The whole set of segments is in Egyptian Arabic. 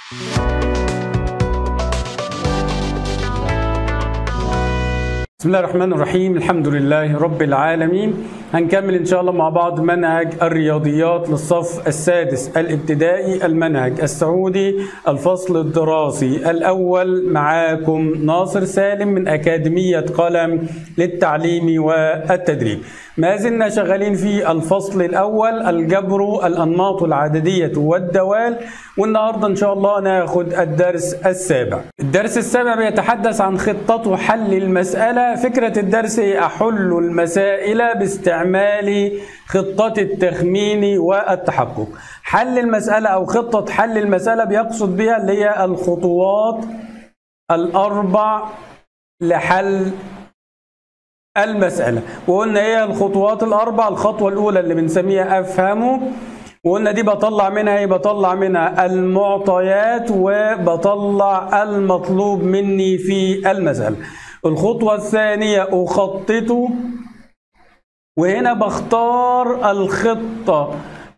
بسم الله الرحمن الرحيم الحمد لله رب العالمين هنكمل ان شاء الله مع بعض منهج الرياضيات للصف السادس الابتدائي المنهج السعودي الفصل الدراسي الاول معاكم ناصر سالم من اكاديميه قلم للتعليم والتدريب ما زلنا شغالين في الفصل الاول الجبر الانماط العدديه والدوال والنهارده ان شاء الله ناخد الدرس السابع الدرس السابع بيتحدث عن خطة حل المسألة فكرة الدرس أحل المسائل باستعمال خطة التخمين والتحقق حل المسألة أو خطة حل المسألة بيقصد بها اللي هي الخطوات الأربع لحل المسألة وقلنا هي الخطوات الأربع الخطوة الأولى اللي بنسميها أفهمه وقلنا دي بطلع منها ايه بطلع منها المعطيات وبطلع المطلوب مني في المسألة الخطوة الثانية أخطط وهنا بختار الخطة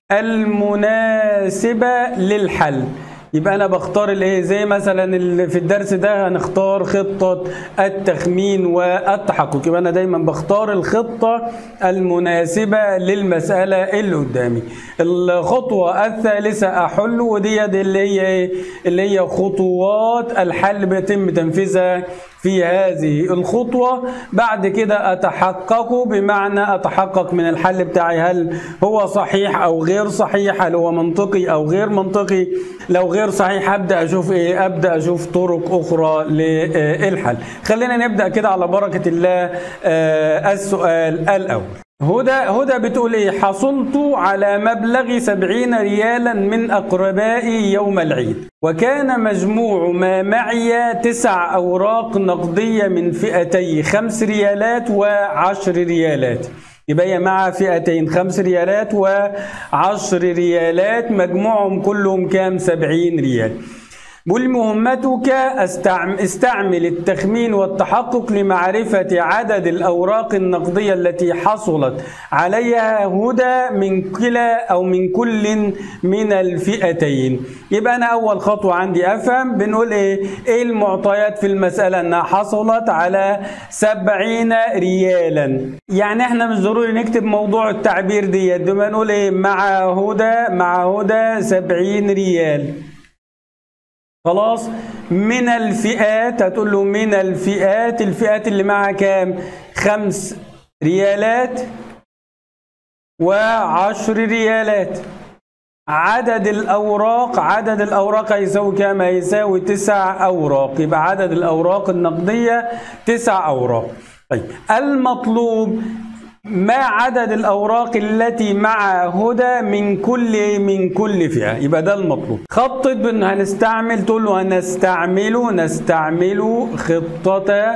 المناسبة للحل يبقى انا بختار الايه زي مثلا اللي في الدرس ده هنختار خطه التخمين والتحقق يبقى انا دايما بختار الخطه المناسبه للمساله اللي قدامي الخطوه الثالثه احل ودي اللي هي ايه اللي هي خطوات الحل بيتم تنفيذها في هذه الخطوة بعد كده أتحقق بمعنى أتحقق من الحل بتاعي هل هو صحيح أو غير صحيح هل هو منطقي أو غير منطقي لو غير صحيح أبدأ أشوف إيه أبدأ أشوف طرق أخرى للحل خلينا نبدأ كده على بركة الله السؤال الأول هدى هدى بتقول ايه حصلت على مبلغ سبعين ريالا من أقربائي يوم العيد وكان مجموع ما معي تسع أوراق نقدية من فئتي خمس ريالات وعشر ريالات يبقى هي مع فئتين خمس ريالات وعشر ريالات مجموعهم كلهم كام سبعين ريال بقول مهمتك استعمل التخمين والتحقق لمعرفة عدد الأوراق النقدية التي حصلت عليها هدى من كلا أو من كل من الفئتين يبقى أنا أول خطوة عندي أفهم بنقول إيه إيه المعطيات في المسألة أنها حصلت على سبعين ريالا يعني إحنا مش ضروري نكتب موضوع التعبير ديت دول نقول إيه مع هدى مع هدى سبعين ريال خلاص من الفئات هتقول له من الفئات الفئات اللي معها كام خمس ريالات وعشر ريالات عدد الأوراق عدد الأوراق هيساوي كام هيساوي تسع أوراق يبقى عدد الأوراق النقدية تسع أوراق طيب المطلوب ما عدد الأوراق التي مع هدى من كل من كل فئة يبقى ده المطلوب خطط بأن هنستعمل تقول له هنستعمل نستعمل خطة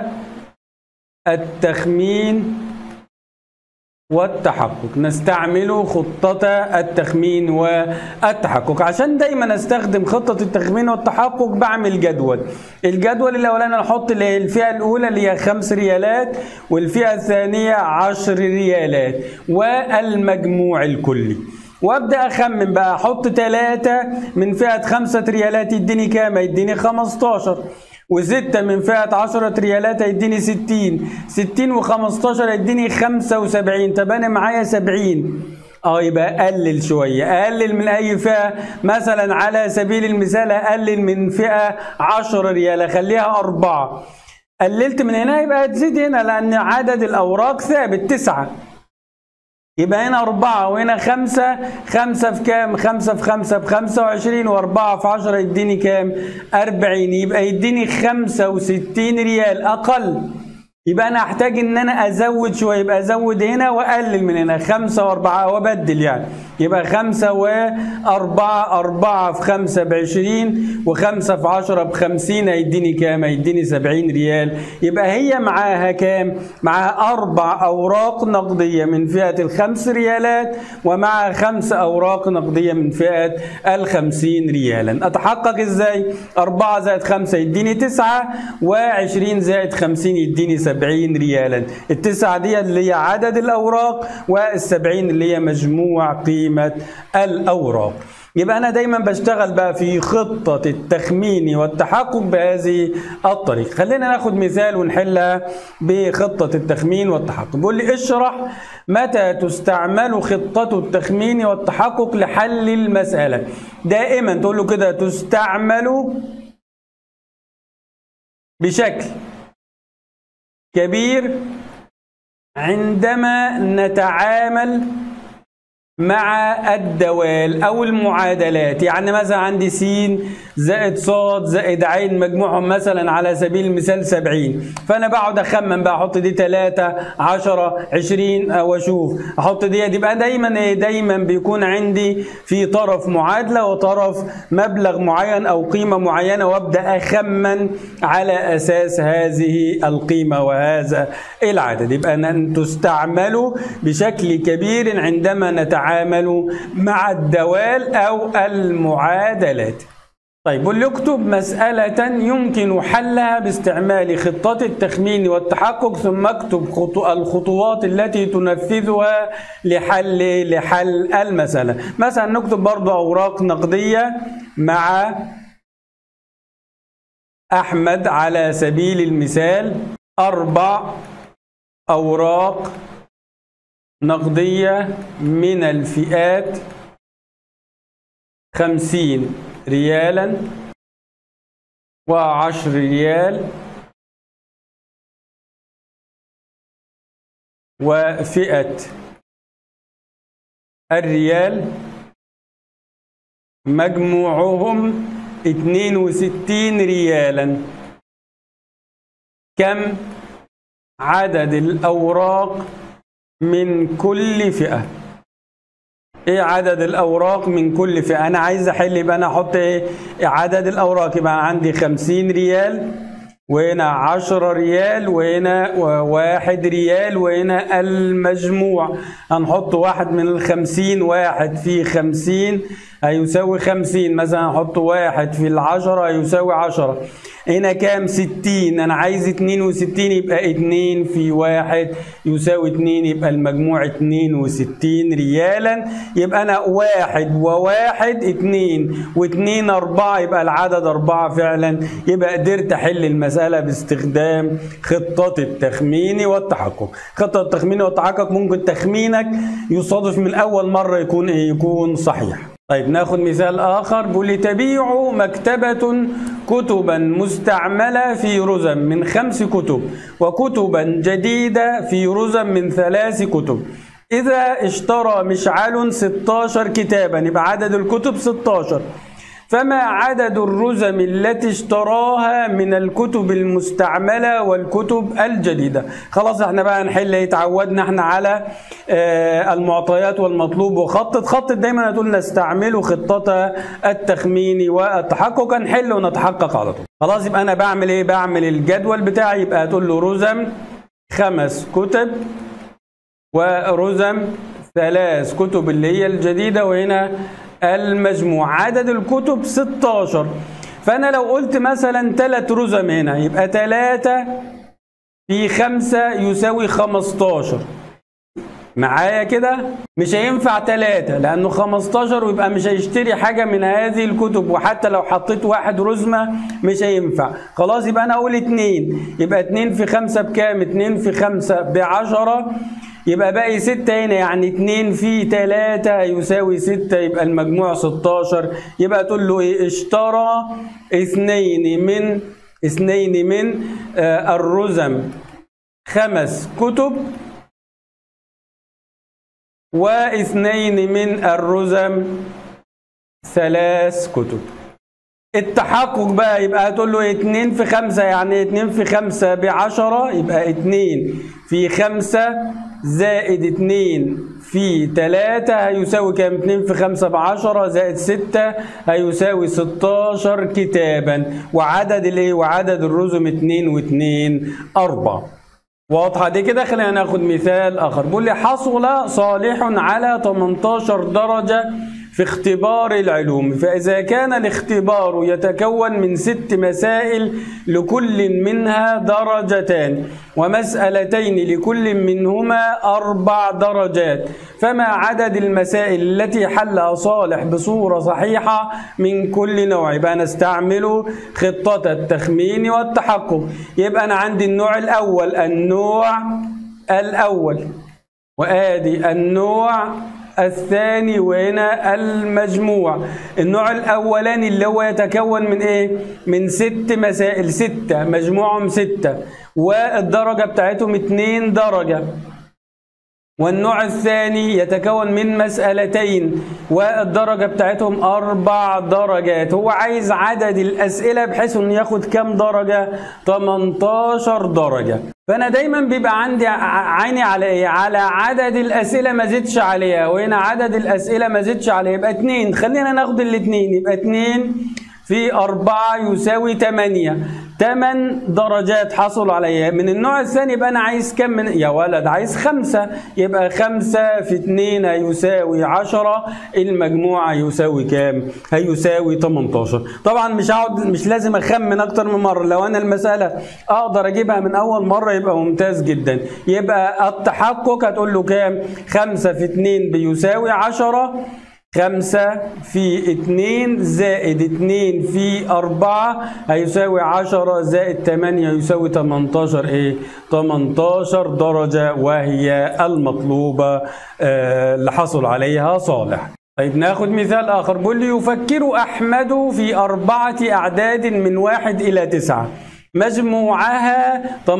التخمين والتحقق نستعمل خطة التخمين والتحقق عشان دايما استخدم خطة التخمين والتحقق بعمل جدول الجدول الاولاني احط الفئة الاولى اللي هي خمس ريالات والفئة الثانية عشر ريالات والمجموع الكلي وابدا اخمن بقى احط ثلاثة من فئة خمسة ريالات يديني كام يديني 15 وستة من فئة عشرة ريالات هيديني ستين ستين وخمستاشر هيديني خمسة وسبعين طب أنا معايا سبعين اه يبقى اقلل شويه اقلل من اي فئه مثلا على سبيل المثال اقلل من فئه 10 ريال اخليها أربعة قللت من هنا يبقى تزيد هنا لان عدد الاوراق ثابت تسعة يبقى هنا أربعة وهنا خمسة خمسة في كام؟ خمسة في خمسة بخمسة وعشرين وأربعة في عشرة يديني كام؟ أربعين يبقى يديني خمسة وستين ريال أقل يبقى أنا أحتاج إن أنا أزود شوية يبقى أزود هنا وأقلل من هنا خمسة وأربعة وأبدل يعني يبقى خمسة وأربعة أربعة في خمسة بعشرين وخمسة في عشرة بخمسين هيديني كام؟ هيديني سبعين ريال يبقى هي معاها كام؟ معاها أربع أوراق نقدية من فئة الخمس ريالات ومع خمس أوراق نقدية من فئة الخمسين ريالا أتحقق إزاي؟ أربعة زائد خمسة يديني تسعة وعشرين زائد خمسين يديني سبعين ريالا التسعة دي اللي هي عدد الأوراق والسبعين اللي هي مجموع قيمة الأوراق يبقى أنا دايما بشتغل بقى في خطة التخمين والتحقق بهذه الطريقة خلينا ناخد مثال ونحلها بخطة التخمين والتحقق بيقول لي اشرح متى تستعمل خطة التخمين والتحقق لحل المسألة دائما تقول له كده تستعمل بشكل كبير عندما نتعامل مع الدوال او المعادلات يعني مثلا عندي س زائد ص زائد عين مجموعهم مثلا على سبيل المثال 70 فانا بقعد اخمن بقى احط دي 3 10 20 واشوف احط دي يبقى دايما ايه دايما بيكون عندي في طرف معادله وطرف مبلغ معين او قيمه معينه وابدا اخمن على اساس هذه القيمه وهذا العدد يبقى ان تستعمل بشكل كبير عندما نتعامل يتعامل مع الدوال أو المعادلات طيب وليكتب مسألة يمكن حلها باستعمال خطة التخمين والتحقق ثم اكتب الخطوات التي تنفذها لحل لحل المسألة مثلا نكتب برضو أوراق نقدية مع أحمد على سبيل المثال أربع أوراق نقدية من الفئات خمسين ريالا وعشر ريال وفئة الريال مجموعهم اتنين وستين ريالا كم عدد الأوراق من كل فئة ايه عدد الاوراق من كل فئة انا عايز احل يبقى انا احط ايه عدد الاوراق يبقى عندي خمسين ريال وهنا عشرة ريال وهنا واحد ريال وهنا المجموع هنحط واحد من الخمسين واحد في خمسين هيساوي خمسين مثلا هنحط واحد في العشرة هيساوي عشرة هنا كام ستين انا عايز اتنين وستين يبقى اتنين في واحد يساوي اتنين يبقى المجموع اتنين وستين ريالا يبقى انا واحد وواحد اتنين واتنين اربعة يبقى العدد اربعة فعلا يبقى قدرت احل المسألة باستخدام خطة التخمين والتحقق خطة التخمين والتحقق ممكن تخمينك يصادف من اول مرة يكون ايه يكون صحيح طيب ناخد مثال آخر بيقول لي تبيع مكتبة كتبا مستعملة في رزم من خمس كتب وكتبا جديدة في رزم من ثلاث كتب إذا اشترى مشعل 16 كتابا يبقى عدد الكتب 16 فما عدد الرزم التي اشتراها من الكتب المستعملة والكتب الجديدة خلاص احنا بقى نحل اتعودنا احنا على اه المعطيات والمطلوب وخطط خطط دايما هتقول نستعمل خطة التخمين والتحقق نحل ونتحقق على طول خلاص يبقى انا بعمل ايه بعمل الجدول بتاعي يبقى هتقول له رزم خمس كتب ورزم ثلاث كتب اللي هي الجديدة وهنا المجموع عدد الكتب 16 فأنا لو قلت مثلا ثلاث رزم هنا يبقى 3 في 5 يساوي 15 معايا كده مش هينفع 3 لأنه 15 ويبقى مش هيشتري حاجة من هذه الكتب وحتى لو حطيت واحد رزمة مش هينفع خلاص يبقى أنا أقول 2 يبقى 2 في 5 بكام 2 في 5 ب 10 يبقى باقي ستة هنا يعني اتنين في تلاتة يساوي ستة يبقى المجموع ستاشر يبقى تقول له ايه اشترى اثنين من اثنين من آه الرزم خمس كتب واثنين من الرزم ثلاث كتب التحقق بقى يبقى هتقول له 2 في 5 يعني 2 في 5 ب 10 يبقى 2 في 5 زائد 2 في 3 هيساوي كام 2 في 5 ب 10 زائد 6 هيساوي 16 كتابا وعدد الايه وعدد الرزم 2 و2 4 واضحة دي كده خلينا ناخد مثال آخر بيقول لي حصل صالح على 18 درجة في اختبار العلوم فإذا كان الاختبار يتكون من ست مسائل لكل منها درجتان ومسألتين لكل منهما أربع درجات فما عدد المسائل التي حلها صالح بصورة صحيحة من كل نوع يبقى نستعمل خطة التخمين والتحقق يبقى أنا عندي النوع الأول النوع الأول وآدي النوع الثاني وهنا المجموع النوع الأولاني اللي هو يتكون من إيه؟ من ست مسائل ستة مجموعهم ستة والدرجة بتاعتهم اتنين درجة والنوع الثاني يتكون من مسألتين والدرجة بتاعتهم أربع درجات هو عايز عدد الأسئلة بحيث إنه ياخد كام درجة 18 درجة فأنا دايما بيبقى عندي عيني على إيه على عدد الأسئلة ما زدش عليها وهنا عدد الأسئلة ما زدش عليها يبقى اتنين خلينا ناخد الاتنين يبقى اتنين في أربعة يساوي تمانية تمن درجات حصلوا عليها من النوع الثاني يبقى أنا عايز كم من يا ولد عايز خمسة يبقى خمسة في اتنين هيساوي عشرة المجموع هيساوي كام؟ هيساوي 18 طبعا مش هقعد مش لازم أخمن أكتر من مرة لو أنا المسألة أقدر أجيبها من أول مرة يبقى ممتاز جدا يبقى التحقق هتقول له كام؟ خمسة في اتنين بيساوي عشرة خمسة في اتنين زائد اتنين في أربعة هيساوي عشرة زائد تمانية يساوي تمنتاشر ايه؟ تمنتاشر درجة وهي المطلوبة آه اللي حصل عليها صالح طيب ناخد مثال آخر بيقول لي يفكر أحمد في أربعة أعداد من واحد إلى تسعة مجموعها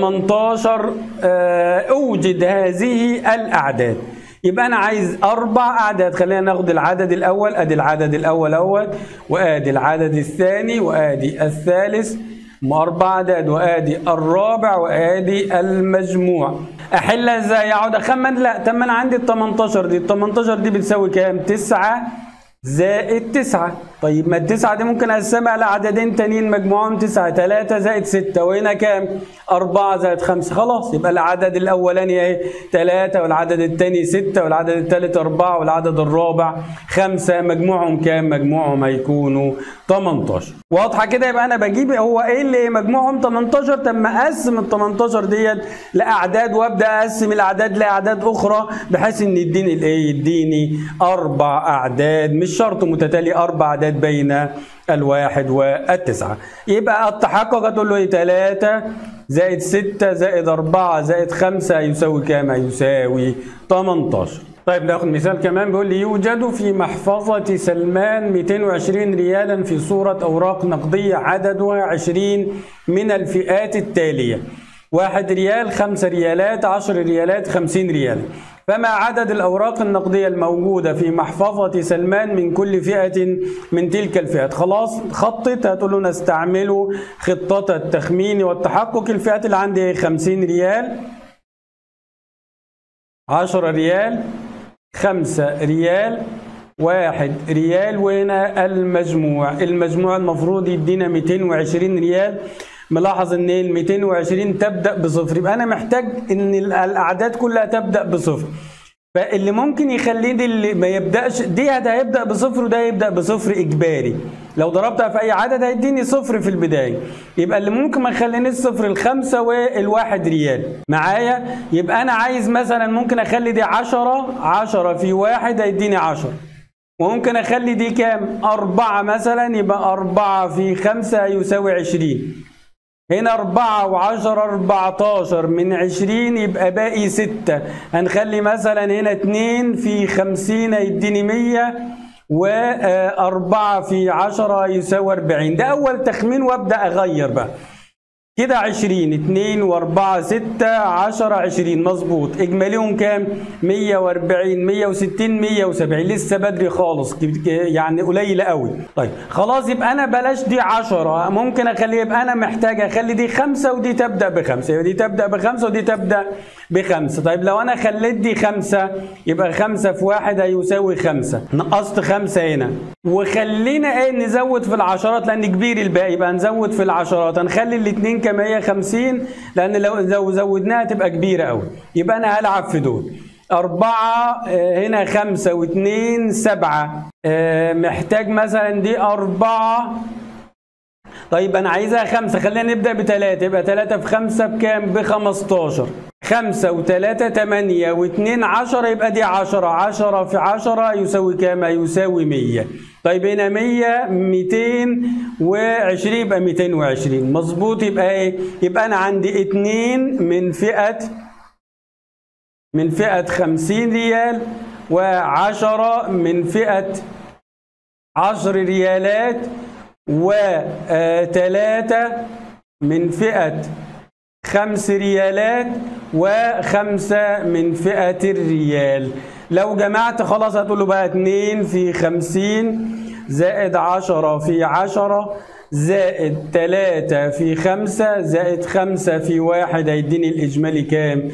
18 آه أوجد هذه الأعداد يبقى انا عايز اربع اعداد خلينا ناخد العدد الاول ادي العدد الاول اهوت وادي العدد الثاني وادي الثالث اربع اعداد وادي الرابع وادي المجموع احلها ازاي اقعد اخمن لا طب ما انا عندي ال 18 دي ال 18 دي بتساوي كام 9 زائد 9 طيب ما التسعة دي ممكن اقسمها على عددين تانيين مجموعهم 9 3 زائد 6 وهنا كام 4 زائد 5 خلاص يبقى العدد الاولاني اهي 3 والعدد الثاني 6 والعدد الثالث 4 والعدد الرابع 5 مجموعهم كام مجموعهم هيكونوا 18 واضحه كده يبقى انا بجيب هو ايه اللي مجموعهم 18 طب ما اقسم ال 18 ديت لاعداد وابدا اقسم الاعداد لاعداد اخرى بحيث ان يديني الايه يديني اربع اعداد مش شرط متتالي اربع اعداد بين الواحد والتسعه يبقى التحقق هتقول له ايه 3 زائد 6 زائد 4 زائد 5 يساوي كام يساوي 18 طيب ناخد مثال كمان بيقول لي يوجد في محفظة سلمان 220 ريالا في صورة أوراق نقدية عددها 20 من الفئات التالية واحد ريال خمسة ريالات عشر ريالات خمسين ريال فما عدد الأوراق النقدية الموجودة في محفظة سلمان من كل فئة من تلك الفئات خلاص خطط هتقول له نستعمله خطة التخمين والتحقق الفئات اللي عندي 50 ريال 10 ريال خمسة ريال واحد ريال وهنا المجموع المجموع المفروض يدينا 220 ريال ملاحظ ان ال 220 تبدا بصفر يبقى انا محتاج ان الاعداد كلها تبدا بصفر فاللي ممكن يخليني اللي ما يبداش دي هيبدا بصفر وده يبدا بصفر اجباري لو ضربتها في اي عدد هيديني صفر في البدايه يبقى اللي ممكن ما يخلينيش صفر الخمسه والواحد ريال معايا يبقى انا عايز مثلا ممكن اخلي دي 10 10 في واحد هيديني 10 وممكن اخلي دي كام أربعة مثلا يبقى أربعة في خمسة يساوي عشرين هنا أربعة وعشرة أربعتاشر من عشرين يبقى باقي ستة هنخلي مثلا هنا اتنين في خمسين يديني مية وأربعة في عشرة يساوي أربعين ده أول تخمين وأبدأ أغير بقى كده عشرين اتنين واربعة ستة عشرة عشرين مظبوط اجماليهم كام مية واربعين مية وستين مية وسبعين لسه بدري خالص يعني قليلة قوي طيب خلاص يبقى انا بلاش دي عشرة ممكن اخلي يبقى انا محتاج اخلي دي خمسة ودي تبدأ بخمسة يبقى دي تبدأ بخمسة ودي تبدأ بخمسة طيب لو انا خليت دي خمسة يبقى خمسة في واحد هيساوي خمسة نقصت خمسة هنا وخلينا ايه نزود في العشرات لان كبير الباقي يبقى نزود في العشرات هنخلي الاثنين ك 150 لان لو لو زودناها تبقى كبيره قوي يبقى انا هلعب في دول أربعة آه، هنا خمسة واثنين سبعة آه، محتاج مثلا دي أربعة طيب أنا عايزها خمسة خلينا نبدأ بتلاتة يبقى تلاتة في خمسة بكام؟ بخمستاشر خمسة وتلاتة تمانية واتنين عشرة يبقى دي عشرة عشرة في عشرة يساوي كام؟ يساوي مية طيب هنا مية ميتين وعشرين يبقى ميتين وعشرين مظبوط يبقى ايه؟ يبقى أنا عندي اتنين من فئة من فئة خمسين ريال وعشرة من فئة عشر ريالات وثلاثة من فئة خمس ريالات وخمسة من فئة الريال لو جمعت خلاص هتقول له بقى اتنين في خمسين زائد عشرة في عشرة زائد تلاتة في خمسة زائد خمسة في واحد هيديني الإجمالي كام؟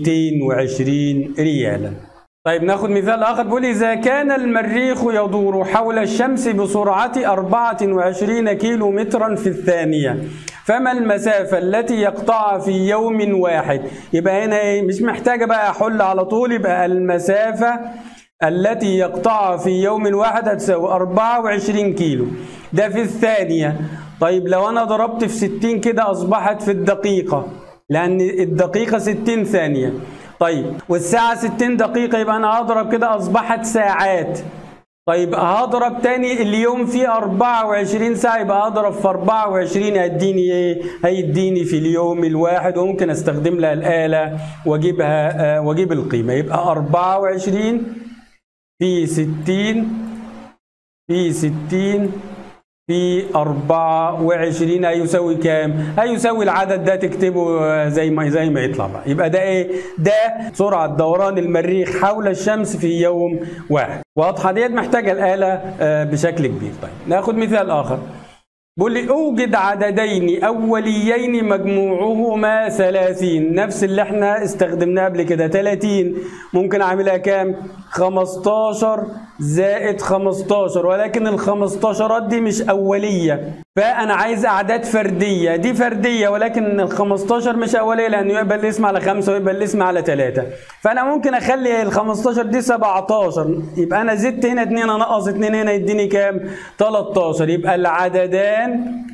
220 ريالا طيب ناخد مثال آخر بيقول إذا كان المريخ يدور حول الشمس بسرعة 24 كيلو مترا في الثانية فما المسافة التي يقطعها في يوم واحد يبقى هنا إيه؟ مش محتاجة بقى أحل على طول يبقى المسافة التي يقطعها في يوم واحد هتساوي 24 كيلو ده في الثانية طيب لو أنا ضربت في 60 كده أصبحت في الدقيقة لأن الدقيقة 60 ثانية طيب والساعة 60 دقيقة يبقى أنا هضرب كده أصبحت ساعات طيب هضرب تاني اليوم فيه 24 ساعة يبقى هضرب في 24 هيديني ايه؟ هيديني في اليوم الواحد وممكن استخدم لها الآلة واجيبها آه، واجيب القيمة يبقى 24 في 60 في 60 في 24 هيساوي كام؟ هيساوي العدد ده تكتبه زي ما زي ما يطلع بقى، يبقى ده ايه؟ ده سرعة دوران المريخ حول الشمس في يوم واحد. واضحة ديت محتاجة الآلة آه، بشكل كبير. طيب ناخد مثال آخر. بيقول لي اوجد عددين اوليين مجموعهما 30 نفس اللي احنا استخدمناه قبل كده 30 ممكن اعملها كام 15 زائد 15 ولكن ال 15 دي مش اوليه فانا عايز اعداد فرديه دي فرديه ولكن ال 15 مش اوليه لانه يقبل الاسم على 5 ويقبل الاسم على 3 فانا ممكن اخلي ال 15 دي 17 يبقى انا زدت هنا 2 انقص 2 هنا يديني كام 13 يبقى العددان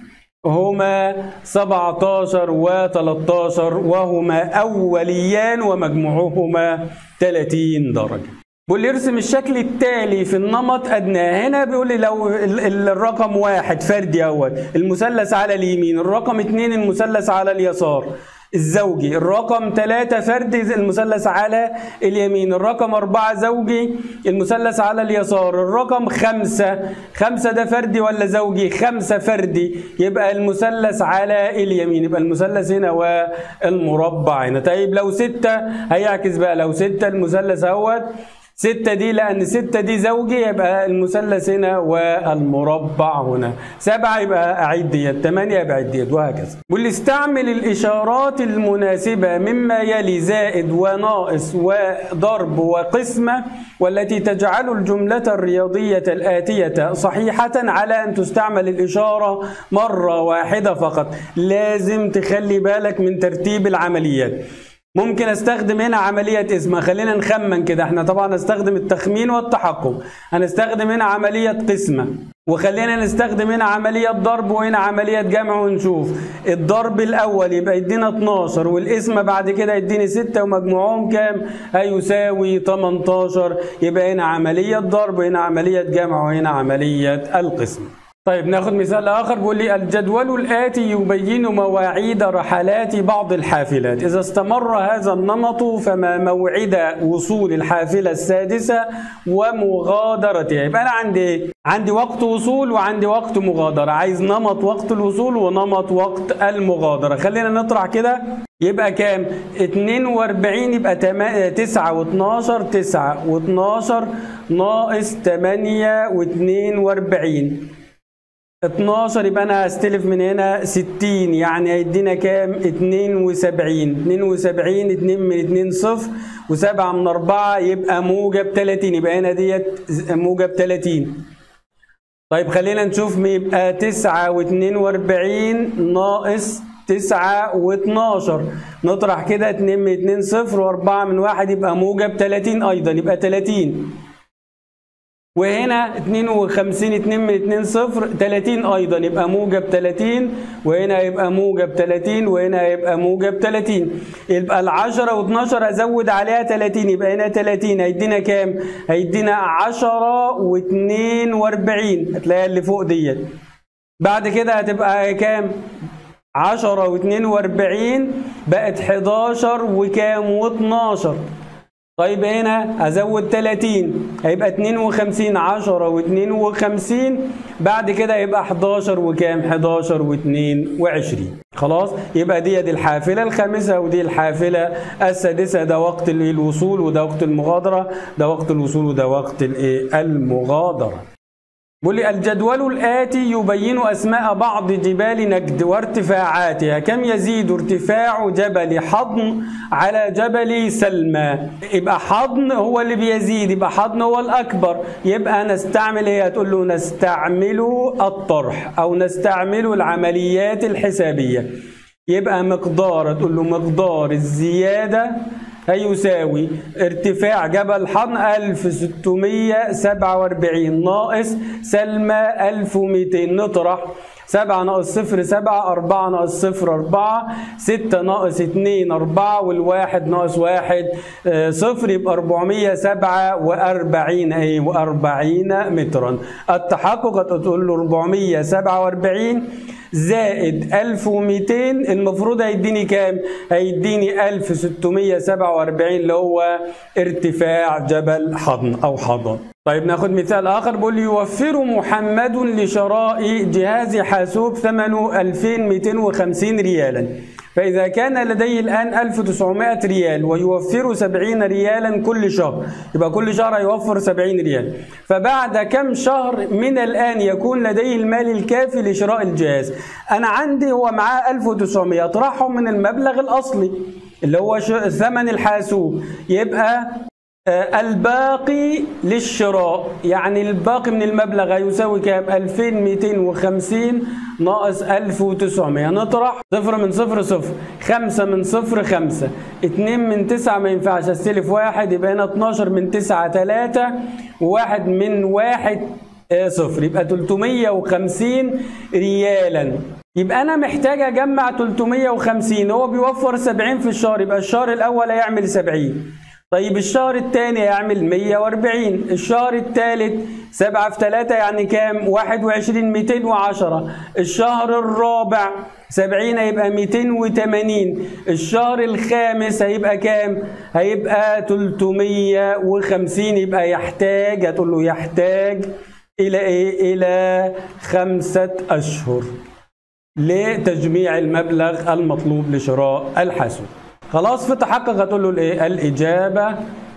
هما 17 و13 وهما أوليان ومجموعهما 30 درجة بيقول لي ارسم الشكل التالي في النمط أدناه هنا بيقول لي لو ال- ال- الرقم واحد فردي أول المثلث على اليمين الرقم اتنين المثلث على اليسار الزوجي الرقم ثلاثة فردي المثلث على اليمين الرقم أربعة زوجي المثلث على اليسار الرقم خمسة خمسة ده فردي ولا زوجي خمسة فردي يبقى المثلث على اليمين يبقى المثلث هنا والمربع هنا طيب لو ستة هيعكس بقى لو ستة المثلث اهوت ستة دي لأن ستة دي زوجي يبقى المثلث هنا والمربع هنا سبعة يبقى أعيد ديت ثمانية يبقى أعيد ديت وهكذا واللي استعمل الإشارات المناسبة مما يلي زائد وناقص وضرب وقسمة والتي تجعل الجملة الرياضية الآتية صحيحة على أن تستعمل الإشارة مرة واحدة فقط لازم تخلي بالك من ترتيب العمليات ممكن استخدم هنا عملية اسمها خلينا نخمن كده احنا طبعا نستخدم التخمين والتحكم هنستخدم هنا عملية قسمة وخلينا نستخدم هنا عملية ضرب وهنا عملية جمع ونشوف الضرب الأول يبقى يدينا 12 والقسمة بعد كده يديني 6 ومجموعهم كام؟ هيساوي 18 يبقى هنا عملية ضرب وهنا عملية جمع وهنا عملية القسمة طيب ناخد مثال آخر بيقول لي الجدول الآتي يبين مواعيد رحلات بعض الحافلات إذا استمر هذا النمط فما موعد وصول الحافلة السادسة ومغادرتها يبقى أنا عندي إيه؟ عندي وقت وصول وعندي وقت مغادرة عايز نمط وقت الوصول ونمط وقت المغادرة خلينا نطرح كده يبقى كام 42 يبقى 9 و12 9 و12 ناقص 8 و42 12 يبقى انا هستلف من هنا 60 يعني هيدينا كام 72 72 2 من 2 صفر و7 من 4 يبقى موجب 30 يبقى هنا ديت موجب 30 طيب خلينا نشوف يبقى 9 و42 ناقص 9 و12 نطرح كده 2 من 2 0 و4 من 1 يبقى موجب 30 ايضا يبقى 30 وهنا 52 2 من 2 0 30 ايضا يبقى موجب 30 وهنا يبقى موجب 30 وهنا يبقى موجب 30 يبقى ال 10 و12 ازود عليها 30 يبقى هنا 30 هيدينا كام؟ هيدينا 10 و42 هتلاقيها اللي فوق ديت بعد كده هتبقى كام؟ 10 و42 بقت 11 وكام و12 طيب هنا ازود 30 هيبقى 52 10 و52 بعد كده يبقى 11 وكام 11 و22 خلاص يبقى دي دي الحافله الخامسه ودي الحافله السادسه ده وقت الوصول وده وقت المغادره ده وقت الوصول وده وقت الايه المغادره بيقول لي الجدول الآتي يبين أسماء بعض جبال نجد وارتفاعاتها كم يزيد ارتفاع جبل حضن على جبل سلمى يبقى حضن هو اللي بيزيد يبقى حضن هو الأكبر يبقى نستعمل ايه هتقول له نستعمل الطرح أو نستعمل العمليات الحسابية يبقى مقدار تقول له مقدار الزيادة هيساوي ارتفاع جبل حضن 1647 ناقص سلمى 1200 نطرح 7 ناقص 0 7 4 ناقص 0 4 6 ناقص 2 4 والواحد ناقص 1 0 يبقى 447 ايه و40 مترا التحقق هتقول له 447 زائد 1200 المفروض هيديني كام؟ هيديني 1647 اللي هو ارتفاع جبل حضن او حضن. طيب ناخد مثال اخر بيقول يوفر محمد لشراء جهاز حاسوب ثمنه 2250 ريالا. فإذا كان لديه الآن 1900 ريال ويوفر 70 ريالا كل شهر يبقى كل شهر هيوفر 70 ريال فبعد كم شهر من الآن يكون لديه المال الكافي لشراء الجهاز أنا عندي هو معاه 1900 اطرحهم من المبلغ الأصلي اللي هو ثمن الحاسوب يبقى الباقي للشراء يعني الباقي من المبلغ هيساوي كام 2250 ناقص 1900 نطرح صفر من صفر صفر خمسة من صفر خمسة اتنين من تسعة ما ينفعش استلف واحد يبقى هنا 12 من تسعة تلاتة وواحد من واحد صفر يبقى 350 ريالا يبقى انا محتاج اجمع 350 هو بيوفر 70 في الشهر يبقى الشهر الاول هيعمل 70 طيب الشهر الثاني يعمل 140 الشهر الثالث 7 في 3 يعني كام 21 210 الشهر الرابع 70 هيبقى 280 الشهر الخامس هيبقى كام هيبقى 350 يبقى يحتاج هتقول له يحتاج الى ايه الى خمسة اشهر لتجميع المبلغ المطلوب لشراء الحاسوب خلاص في تحقق هتقول له الايه الاجابه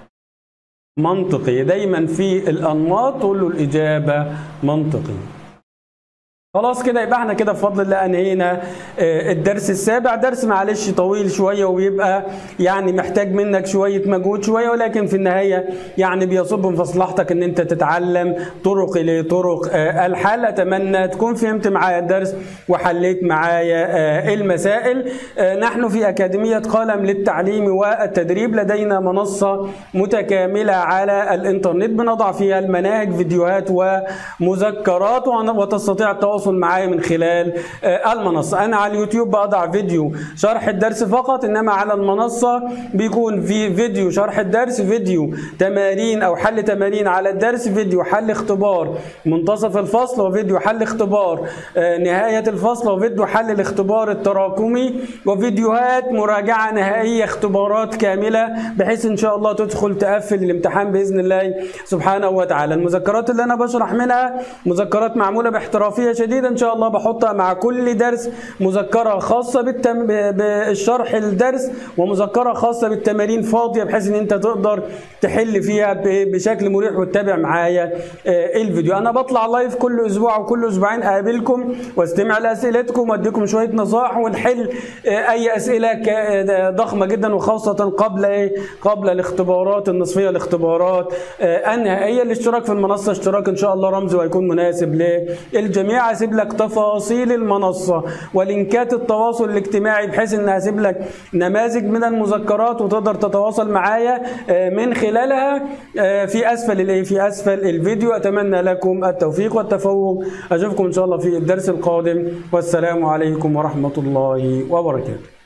منطقيه دايما في الانماط تقول له الاجابه منطقيه خلاص كده يبقى احنا كده بفضل الله انهينا الدرس السابع درس معلش طويل شويه وبيبقى يعني محتاج منك شويه مجهود شويه ولكن في النهايه يعني بيصب في مصلحتك ان انت تتعلم طرق لطرق الحل اتمنى تكون فهمت معايا الدرس وحليت معايا المسائل نحن في اكاديميه قلم للتعليم والتدريب لدينا منصه متكامله على الانترنت بنضع فيها المناهج فيديوهات ومذكرات وتستطيع التواصل التواصل معايا من خلال المنصة أنا على اليوتيوب بضع فيديو شرح الدرس فقط إنما على المنصة بيكون في فيديو شرح الدرس فيديو تمارين أو حل تمارين على الدرس فيديو حل اختبار منتصف الفصل وفيديو حل اختبار نهاية الفصل وفيديو حل الاختبار التراكمي وفيديوهات مراجعة نهائية اختبارات كاملة بحيث إن شاء الله تدخل تقفل الامتحان بإذن الله سبحانه وتعالى المذكرات اللي أنا بشرح منها مذكرات معمولة باحترافية شديدة ان شاء الله بحطها مع كل درس مذكره خاصه بالتم... بالشرح الدرس ومذكره خاصه بالتمارين فاضيه بحيث ان انت تقدر تحل فيها ب... بشكل مريح وتتابع معايا الفيديو انا بطلع لايف كل اسبوع وكل اسبوعين اقابلكم واستمع لاسئلتكم واديكم شويه نصائح ونحل اي اسئله ضخمه جدا وخاصه قبل ايه قبل الاختبارات النصفيه الاختبارات النهائيه الاشتراك في المنصه اشتراك ان شاء الله رمزي وهيكون مناسب للجميع هسيب لك تفاصيل المنصه ولينكات التواصل الاجتماعي بحيث ان هسيب لك نماذج من المذكرات وتقدر تتواصل معايا آه، من خلالها آه، في اسفل الايه في اسفل الفيديو اتمنى لكم التوفيق والتفوق اشوفكم ان شاء الله في الدرس القادم والسلام عليكم ورحمه الله وبركاته